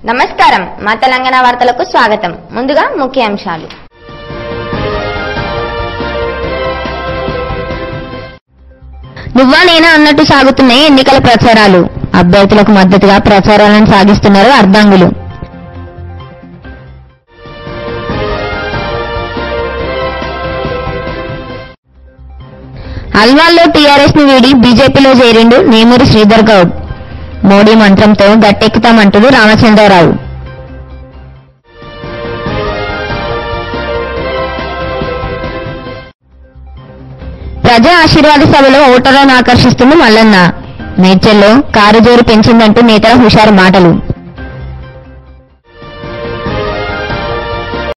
నమస్కారం మా తెలంగాణ వార్తలకు స్వాగతం ముందుగా ముఖ్యాంశాలు నువ్వా నేనా అన్నట్టు సాగుతున్నాయి ఎన్నికల ప్రచారాలు అభ్యర్థులకు మద్దతుగా ప్రచారాలను సాగిస్తున్నారు అర్ధాంగులు అల్వాల్లో టీఆర్ఎస్ ను వీడి బీజేపీలో చేరిండు నేమూరి శ్రీధర్ గౌడ్ మోడీ మంత్రంతో గట్టెక్కుతామంటుడు రామచంద్రరావు ప్రజా ఆశీర్వాద సభలో ఓటర్లను ఆకర్షిస్తుంది మల్లన్న మేడ్చల్లో కారు జోరు పెంచిందంటూ నేతల హుషారు మాటలు